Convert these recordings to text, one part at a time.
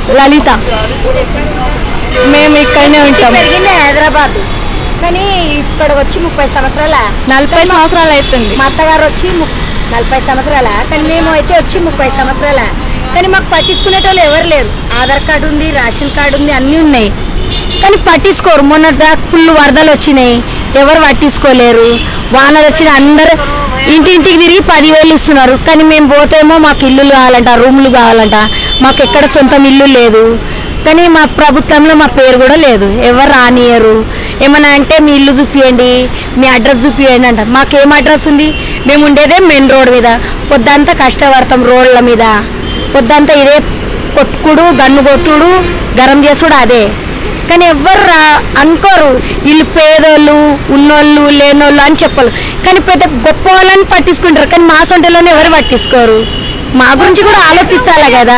లలిత మేము ఇక్కడనే ఉంటాం పెరిగింది హైదరాబాద్ కానీ ఇక్కడ వచ్చి ముప్పై సంవత్సరాల నలభై సంవత్సరాలు అవుతుంది మా అత్తగారు వచ్చి ము- నలభై సంవత్సరాల కానీ మేము అయితే వచ్చి ముప్పై సంవత్సరాల కానీ మాకు పట్టించుకునేటోళ్ళు ఎవరు లేరు ఆధార్ కార్డు ఉంది రేషన్ కార్డు ఉంది అన్నీ ఉన్నాయి కానీ పట్టించుకోరు మొన్న దాకా ఫుల్ వరదలు వచ్చినాయి ఎవరు పట్టించుకోలేరు వానలు వచ్చిన అందరు ఇంటింటికి తిరిగి పదివేలు ఇస్తున్నారు కానీ మేము పోతేమో మాకు ఇల్లులు కావాలంట రూములు కావాలంట మాకు ఎక్కడ సొంతం ఇల్లు లేదు కానీ మా ప్రభుత్వంలో మా పేరు కూడా లేదు ఎవరు రానియరు ఏమన్నా అంటే మీ ఇల్లు చూపియండి మీ అడ్రస్ చూపియండి అంట మాకేం అడ్రస్ ఉంది మేము ఉండేదే మెయిన్ రోడ్ మీద పొద్దంతా కష్టపడతాం రోడ్ల మీద పొద్దంతా ఇదే కొట్టుకుడు గన్ను కొట్టుడు గరం చేసుడు అదే కానీ ఎవ్వరు రా అనుకోరు వీళ్ళు పేదోళ్ళు ఉన్నోళ్ళు లేనోళ్ళు అని చెప్పాలి కానీ పెద్ద గొప్ప వాళ్ళని పట్టించుకుంటారు కానీ మా సొంటలోనే ఎవరు పట్టించుకోరు మా గురించి కూడా ఆలోచించాలి కదా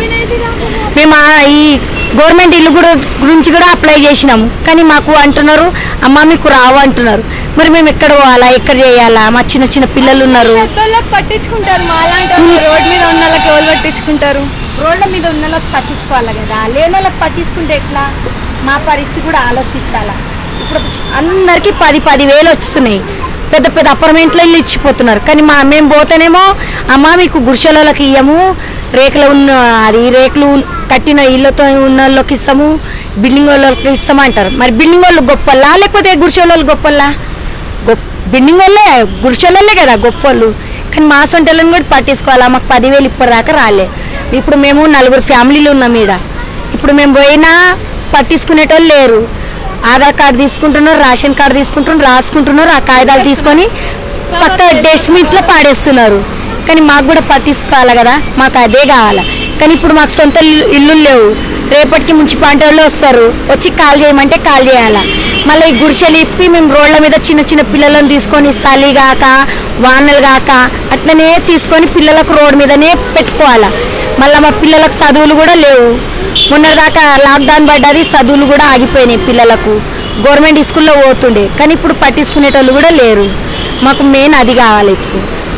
మేము ఆ ఈ గవర్నమెంట్ ఇల్లు కూడా గురించి కూడా అప్లై చేసినాము కానీ మాకు అంటున్నారు అమ్మ మీకు రావు అంటున్నారు మరి మేము ఎక్కడ పోవాలా ఎక్కడ చేయాలా మా చిన్న చిన్న పిల్లలు ఉన్నారు పెద్దోళ్ళకి పట్టించుకుంటారు మా లాంటి వాళ్ళు రోడ్ మీద ఉన్న వాళ్ళకి ఎవరు పట్టించుకుంటారు రోడ్ల మీద ఉన్న వాళ్ళకి పట్టించుకోవాలి కదా లేని వాళ్ళకి పట్టించుకుంటే ఎట్లా మా పరిస్థితి కూడా ఆలోచించాలా ఇప్పుడు అందరికీ పది పది వేలు వస్తున్నాయి పెద్ద పెద్ద అపార్ట్మెంట్లో ఇల్లు ఇచ్చిపోతున్నారు కానీ మా మేము పోతేనేమో అమ్మ మీకు గుడిసెలకి ఇయ్యము రేకులు ఉన్న అది రేకులు కట్టిన ఇళ్ళతో ఉన్న వాళ్ళకి ఇస్తాము బిల్డింగ్ వాళ్ళకి ఇస్తాము అంటారు మరి బిల్డింగ్ వాళ్ళు గొప్పలా లేకపోతే గుడిసెల వాళ్ళు గొప్పలా గొప్ప బిల్డింగ్ వాళ్ళే గుడిసెలే కదా గొప్పోళ్ళు కానీ మా సొంటలను కూడా పట్టించుకోవాలా మాకు పదివేలు ఇప్పటిదాకా రాలే ఇప్పుడు మేము నలుగురు ఫ్యామిలీలు ఉన్నాం ఈడ ఇప్పుడు మేము పోయినా పట్టించుకునేటోళ్ళు లేరు ఆధార్ కార్డు తీసుకుంటున్నారు రేషన్ కార్డు తీసుకుంటున్నారు రాసుకుంటున్నారు ఆ కాగితాలు తీసుకొని పక్క డస్ట్బిన్లో పాడేస్తున్నారు కానీ మాకు కూడా పట్టించుకోవాలి కదా మాకు అదే కావాలి కానీ ఇప్పుడు మాకు సొంత ఇల్లు ఇల్లులు లేవు రేపటికి మున్సిపాలిటీ వాళ్ళు వస్తారు వచ్చి కాల్ చేయమంటే కాల్ చేయాలా మళ్ళీ ఈ గుడిసెలు ఇప్పి మేము రోడ్ల మీద చిన్న చిన్న పిల్లలను తీసుకొని చలి గాక వానలు గాక అట్లనే తీసుకొని పిల్లలకు రోడ్డు మీదనే పెట్టుకోవాలా మళ్ళీ మా పిల్లలకు చదువులు కూడా లేవు మొన్న దాకా లాక్డౌన్ పడ్డది చదువులు కూడా ఆగిపోయినాయి పిల్లలకు గవర్నమెంట్ స్కూల్లో పోతుండే కానీ ఇప్పుడు పట్టించుకునేటోళ్ళు కూడా లేరు మాకు మెయిన్ అది కావాలి ఇప్పుడు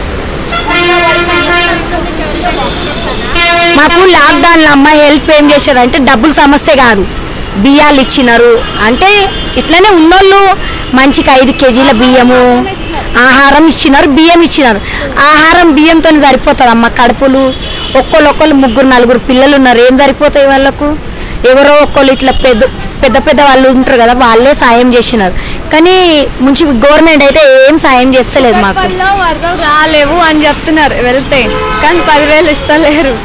మాకు లాక్డౌన్లో అమ్మ హెల్ప్ ఏం చేశారంటే డబ్బుల సమస్య కాదు బియ్యాలు ఇచ్చినారు అంటే ఇట్లనే ఉన్నోళ్ళు మంచికి ఐదు కేజీల బియ్యము ఆహారం ఇచ్చినారు బియ్యం ఇచ్చినారు ఆహారం బియ్యంతో సరిపోతుంది అమ్మ కడుపులు ఒక్కళ్ళు ఒక్కళ్ళు ముగ్గురు నలుగురు పిల్లలు ఉన్నారు ఏం సరిపోతాయి వాళ్ళకు ఎవరో ఒక్కళ్ళు ఇట్లా పెద్ద పెద్ద పెద్ద వాళ్ళు ఉంటారు కదా వాళ్ళే సాయం చేసినారు కానీ ముంచి గవర్నమెంట్ అయితే ఏం సాయం చేస్తలేదు మాకు పనిలో వరదలు రాలేవు అని చెప్తున్నారు వెళ్తే కానీ పదివేలు ఇస్తలేరు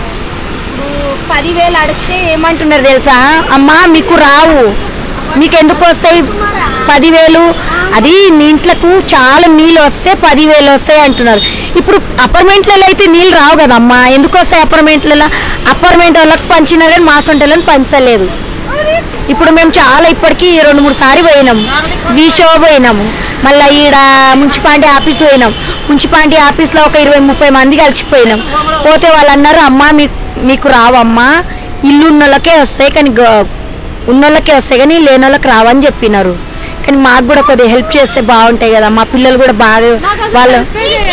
పదివేలు అడిగితే ఏమంటున్నారు తెలుసా అమ్మా మీకు రావు మీకు ఎందుకు వస్తాయి పదివేలు అది మీ ఇంట్లకు చాలా నీళ్ళు వస్తే పదివేలు వస్తాయి అంటున్నారు ఇప్పుడు అపార్ట్మెంట్లలో అయితే నీళ్ళు రావు కదమ్మా ఎందుకు వస్తాయి అపార్ట్మెంట్లలో అపార్ట్మెంట్ వాళ్ళకి పంచినా కానీ మా సొంటలను పంచలేదు ఇప్పుడు మేము చాలా ఇప్పటికీ రెండు మూడు సార్లు పోయినాం వీషో పోయినాము మళ్ళీ ఈడ మున్సిపాలిటీ ఆఫీస్ పోయినాం మున్సిపాలిటీ ఆఫీస్లో ఒక ఇరవై ముప్పై మంది కలిసిపోయినాం పోతే వాళ్ళు అన్నారు అమ్మా మీకు మీకు రావమ్మా ఇల్లు ఉన్నోళ్ళకే వస్తాయి కానీ గ- ఉన్నోళ్ళకే వస్తాయి కానీ లేని వాళ్ళకి రావని చెప్పినారు కానీ మాకు కూడా కొద్దిగా హెల్ప్ చేస్తే బాగుంటాయి కదా మా పిల్లలు కూడా బాగా వాళ్ళు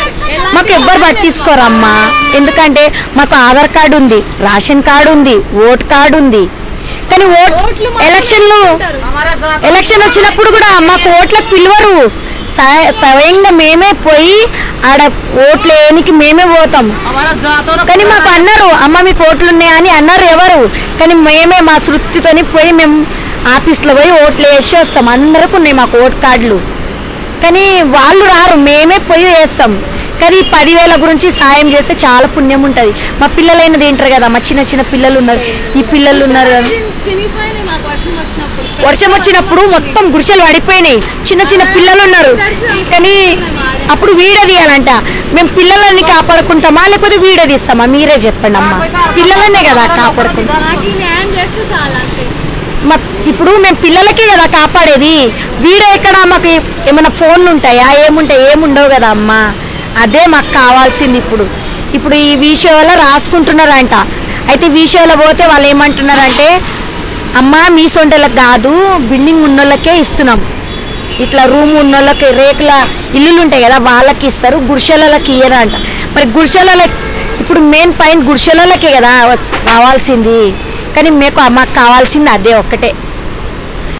మాకు ఎవ్వరు పట్టించుకోరమ్మా ఎందుకంటే మాకు ఆధార్ కార్డు ఉంది రేషన్ కార్డు ఉంది ఓట్ కార్డు ఉంది కానీ ఓట్ ఎలక్షన్లు ఎలక్షన్ వచ్చినప్పుడు కూడా మాకు ఓట్లకు పిలవరు స- స్వయంగా మేమే పోయి ఆడ ఓట్లు వేయనికి మేమే పోతాం కానీ మాకు అన్నారు అమ్మ మీకు ఓట్లు ఉన్నాయని అన్నారు ఎవరు కానీ మేమే మా శృతితోని పోయి మేము ఆఫీస్లో పోయి ఓట్లు వేసి వస్తాం అందరికి ఉన్నాయి మాకు ఓట్ కార్డులు కానీ వాళ్ళు రారు మేమే పోయి వేస్తాం కానీ ఈ పదివేల గురించి సాయం చేస్తే చాలా పుణ్యం ఉంటుంది మా పిల్లలైన తింటారు కదా మా చిన్న చిన్న పిల్లలు ఉన్నారు ఈ పిల్లలు ఉన్నారు కదా చినిగిపోయింది మాకు వర్షం వచ్చినప్పుడు వర్షం వచ్చినప్పుడు మొత్తం గుడిసెలు పడిపోయినాయి చిన్న చిన్న పిల్లలు ఉన్నారు కానీ అప్పుడు వీడ తీయాలంట మేము పిల్లలని కాపాడుకుంటామా లేకపోతే వీడ తీస్తామా మీరే చెప్పండి అమ్మా పిల్లలనే కదా కాపాడుకుంటాం మాకు ఈ న్యాయం చేస్తే చాలా అంతే మా ఇప్పుడు మేము పిల్లలకే కదా కాపాడేది వీడియో ఎక్కడ మాకు ఏమైనా ఫోన్లు ఉంటాయా ఏముంటాయి ఏముండవు కదా అమ్మా అదే మాకు కావాల్సింది ఇప్పుడు ఇప్పుడు ఈ విషయంలో రాసుకుంటున్నారంట అయితే విషయంలో పోతే వాళ్ళు ఏమంటున్నారంటే అమ్మా మీ సొంటలకు కాదు బిల్డింగ్ ఉన్నోళ్ళకే ఇస్తున్నాం ఇట్లా రూమ్ ఉన్నోళ్ళకి రేకుల ఇల్లులు ఉంటాయి కదా వాళ్ళకి ఇస్తారు గుడిసెలకి ఇయ్యరు అంట మరి గుడిసెల ఇప్పుడు మెయిన్ పైన గుడిసెలకే కదా వచ్- రావాల్సింది కానీ మీకు మాకు కావాల్సింది అదే ఒక్కటే